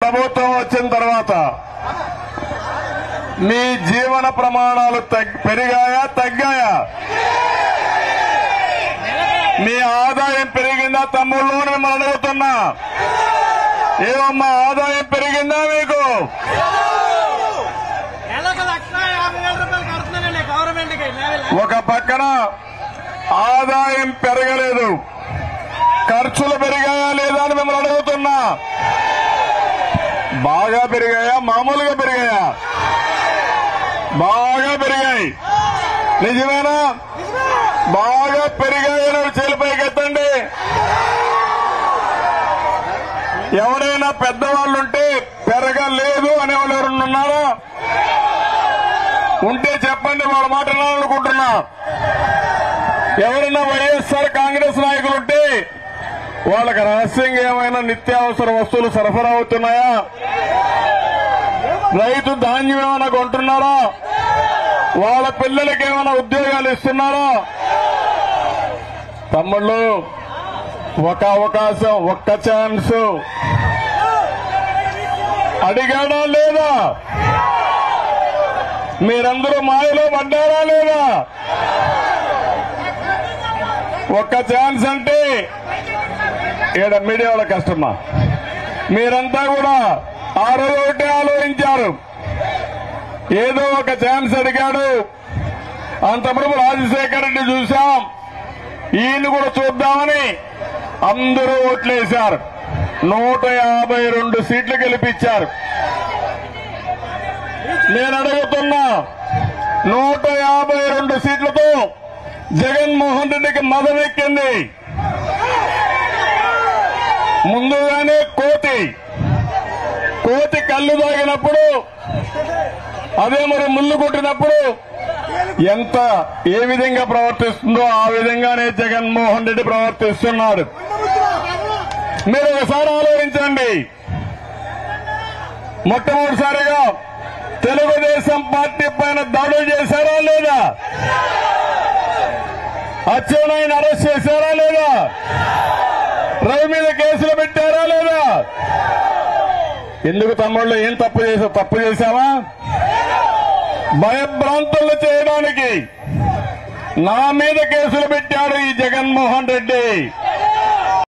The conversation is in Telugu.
ప్రభుత్వం వచ్చిన తర్వాత మీ జీవన ప్రమాణాలు తగ్- పెరిగాయా తగ్గాయా మీ ఆదాయం పెరిగిందా తమ్ముళ్ళు అని మిమ్మల్ని అడుగుతున్నా ఏమమ్మా ఆదాయం పెరిగిందా మీకు నెలకు లక్ష యాభై వేల రూపాయలు కడుతున్నానండి గవర్నమెంట్ కి నెల- ఒక పక్కన ఆదాయం పెరగలేదు ఖర్చులు పెరిగాయా లేదా అని మిమ్మల్ని అడుగుతున్నా బాగా పెరిగాయా మామూలుగా పెరిగాయా బాగా పెరిగాయి నిజమేనా బాగా పెరిగాయని చేలిపైకి ఎత్తండి ఎవరైనా పెద్దవాళ్ళుంటే పెరగలేదు అనేవాళ్ళు ఎవరన్నా ఉన్నారా ఉంటే చెప్పండి వాళ్ళ మాట వినాలనుకుంటున్నా ఎవరైనా వైఎస్ఆర్ కాంగ్రెస్ నాయకులు ఉంటే వాళ్ళకి రహస్యంగా ఏమైనా నిత్యావసర వస్తువులు సరఫరా అవుతున్నాయా రైతు ధాన్యం ఏమైనా కొంటున్నారా వాళ్ళ పిల్లలకి ఏమైనా ఉద్యోగాలు ఇస్తున్నారా తమ్ముళ్ళు ఒక అవకాశం ఒక్క ఛాన్స్ అడిగాడా లేదా మీరందరూ మాయలో పడ్డారా లేదా ఒక్క ఛాన్స్ అంటే ఈడ మీడియా వాళ్ళ కష్టమా మీరంతా కూడా ఆ రోజు ఒకటే ఆలోచించారు ఏదో ఒక ఛాన్స్ అడిగాడు అంతప్పుడు రాజశేఖర్ రెడ్డి చూశాం ఈయన కూడా చూద్దామని అందరూ ఓట్లేశారు నూట యాభై రెండు సీట్లు గెలిపించారు నేను అడుగుతున్నా నూట యాభై రెండు సీట్లతో జగన్మోహన్ రెడ్డికి మదనెక్కింది ముందుగానే కోతి కోతి కళ్ళు తాగినప్పుడు అదే మరి ముళ్ళు కొట్టినప్పుడు ఎంత ఏ విధంగా ప్రవర్తిస్తుందో ఆ విధంగానే జగన్మోహన్ రెడ్డి ప్రవర్తిస్తున్నాడు మీరు ఒకసారి ఆలోచించండి మొట్టమొదటిసారిగా తెలుగుదేశం పార్టీ పైన దాడులు చేశారా లేదా అచ్చెన్నాయని అరెస్ట్ చేశారా లేదా రవి మీద కేసులు పెట్టారా లేదా ఎందుకు తమ్ముళ్ళు ఏం తప్పు చేసా తప్పు చేశావా భయభ్రాంతులు చేయడానికి నా మీద కేసులు పెట్టాడు ఈ జగన్మోహన్ రెడ్డి